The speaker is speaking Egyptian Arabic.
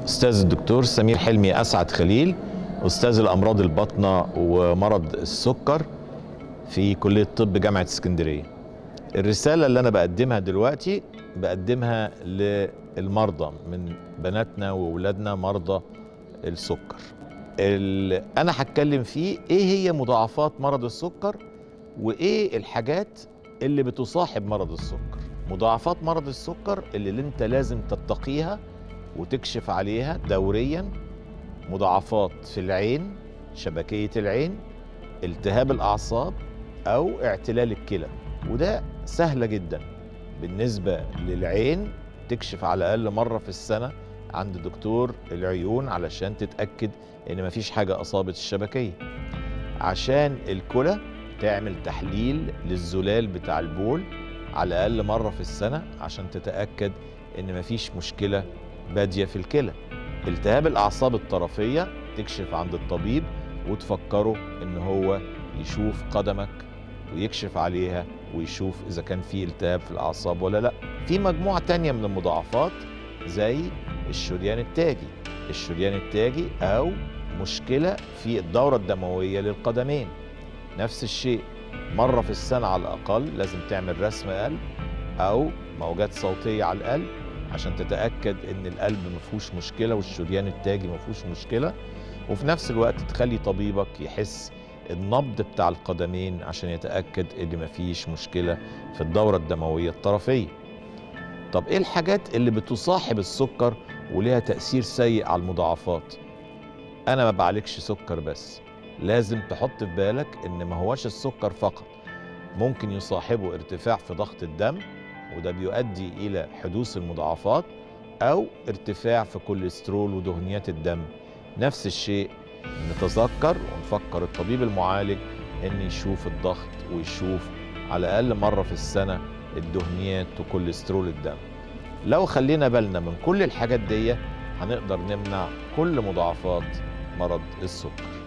أستاذ الدكتور سمير حلمي أسعد خليل أستاذ الأمراض الباطنة ومرض السكر في كلية طب جامعة اسكندرية الرسالة اللي أنا بقدمها دلوقتي بقدمها للمرضى من بناتنا وولادنا مرضى السكر ال- أنا هتكلم فيه إيه هي مضاعفات مرض السكر وإيه الحاجات اللي بتصاحب مرض السكر مضاعفات مرض السكر اللي انت لازم تتقيها وتكشف عليها دوريا مضاعفات في العين شبكية العين التهاب الأعصاب أو اعتلال الكلى وده سهلة جدا بالنسبة للعين تكشف على الأقل مرة في السنة عند دكتور العيون علشان تتأكد إن مفيش حاجة أصابت الشبكية عشان الكلى تعمل تحليل للزلال بتاع البول على الأقل مرة في السنة عشان تتأكد إن مفيش مشكلة بادية في الكلى التهاب الأعصاب الطرفية تكشف عند الطبيب وتفكره إن هو يشوف قدمك ويكشف عليها ويشوف إذا كان في التهاب في الأعصاب ولا لأ في مجموعة تانية من المضاعفات زي الشريان التاجي الشريان التاجي أو مشكلة في الدورة الدموية للقدمين نفس الشيء مرة في السنة على الأقل لازم تعمل رسم قلب أو موجات صوتية على القلب عشان تتأكد إن القلب مفهوش مشكلة والشريان التاجي مفهوش مشكلة وفي نفس الوقت تخلي طبيبك يحس النبض بتاع القدمين عشان يتأكد إن مفيش مشكلة في الدورة الدموية الطرفية طب إيه الحاجات اللي بتصاحب السكر وليها تأثير سيء على المضاعفات أنا ما بعالجش سكر بس لازم تحط في بالك إن ما هوش السكر فقط ممكن يصاحبه ارتفاع في ضغط الدم وده بيؤدي إلى حدوث المضاعفات أو ارتفاع في كوليسترول ودهنيات الدم نفس الشيء نتذكر ونفكر الطبيب المعالج ان يشوف الضغط ويشوف على الاقل مره في السنه الدهنيات وكوليسترول الدم لو خلينا بالنا من كل الحاجات دي هنقدر نمنع كل مضاعفات مرض السكر